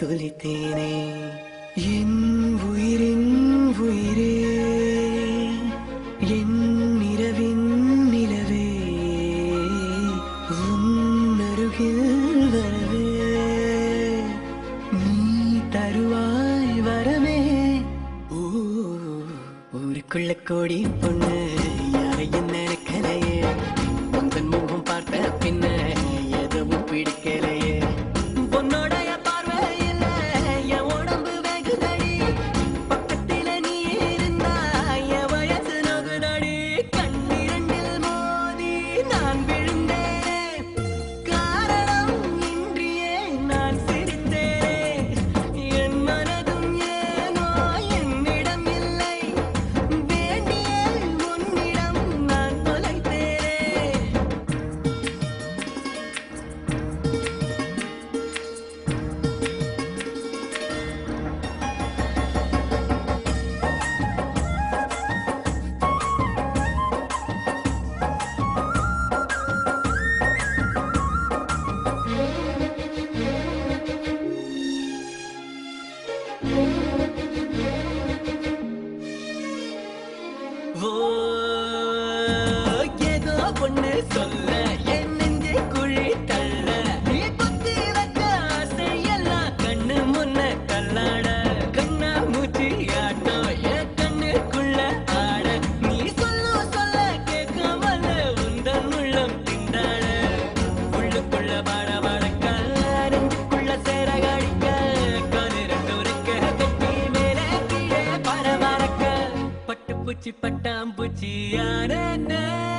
துளித்தேனே என் உயிரின் உயிரே என் நிறவின் நிலவே உன் அருகில் வரவே நீ தருவாய் வரமே ஊ, ஊருக்குள்ள கோடி பொண்ணு யாரையும் நினைக்கலையே உந்தன் முகம் பார்த்த பின்ன எதுவும் பிடிக்கலையே உன்னோடைய பார்வையில என் உடம்பு வெகுதடி பக்கத்தில நீ இருந்தா என் வயசு நகுதடி கண்ணிரண்டில் மோதி நான் விழுந்தேன் காரணம் இன்றியே நான் சிரித்தேன் என் மனதும் ஏனோ என்னிடம் இல்லை வேண்டிய உன்னிடம் நான் தொலைத்தேன் ஓ, ஏதோ ஒண்ணு சொல்ல என் நெஞ்சை குழி தள்ள நீ குத்தி வச்ச ஆசையெல்லாம் கண்ணு முன்ன கல்லாட கண்ணா மூச்சி ஆட்டம் என் கண்ணுக்குள்ள ஆட நீ சொல்ல சொல்ல கேட்காமல உந்தன் உள்ளம் திண்டாட உள்ளுக்குள்ள பாட பாடக்க நெஞ்சுக்குள்ள சேர காடிக்க காலிரண்டு உரைக்க கட்டி மேலே கீழே பரபரக்க பட்டு பூச்சி பட்டாம்பூச்சி யாரே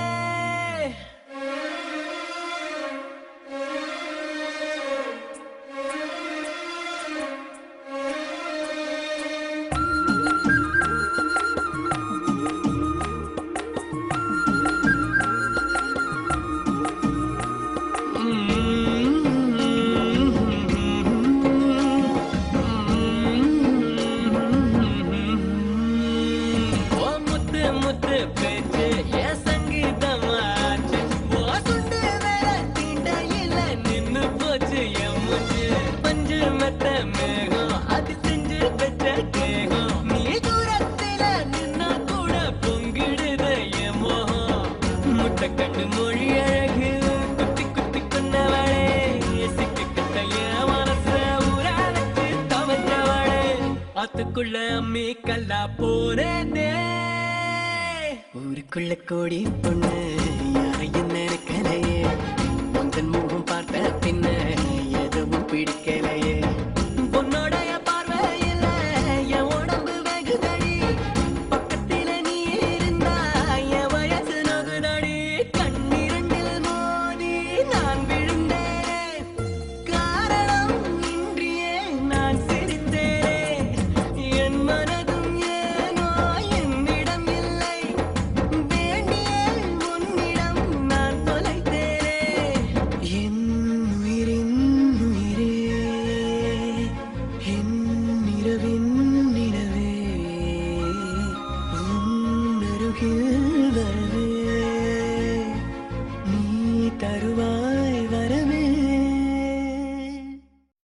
ஓ முத்து முத்து பேச்சு என் சங்கீதமாச்சு ஓ சுண்டு வேற தீண்டையில நின்னு போச்சு என் மூச்சு பஞ்சு மெத்த மேகம் அது செஞ்சு வச்ச தேகம் நீ தூரத்தில நின்னா கூட பொங்கிடுத என் மோகம் முட்டை கண்ணு மொழி அழகு குத்தி குத்தி கொண்டவளே சிக்கு கிட்ட என் மனச ஊற வச்சு தவற்றவளே ஆத்துக்குள்ள அம்மி கல்லா போறேனே ஊருக்குள்ள கோடி பொண்ணு யாரையும் நினைக்கலையே உந்தன் முகம் பார்த்த பின்ன எதுவும் பிடிக்கலையே உன்னோடைய பார்வையில என் உடம்பு வெகுதடி பக்கத்தில நீ இருந்தா என் வயசு நகுதடி கண்ணிரண்டில் மோதி நான் விழுந்தேன் காரணம் இன்றியே நான் சிரித்தேன் என் மனதும் ஏனோ என்னிடம் இல்லை வேண்டிய உன்னிடம் நான் தொலைத்தேன் என் உயிரின் உயிரே என் இரவின் நிலவே உன் அருகில் வரவே நீ தருவாய்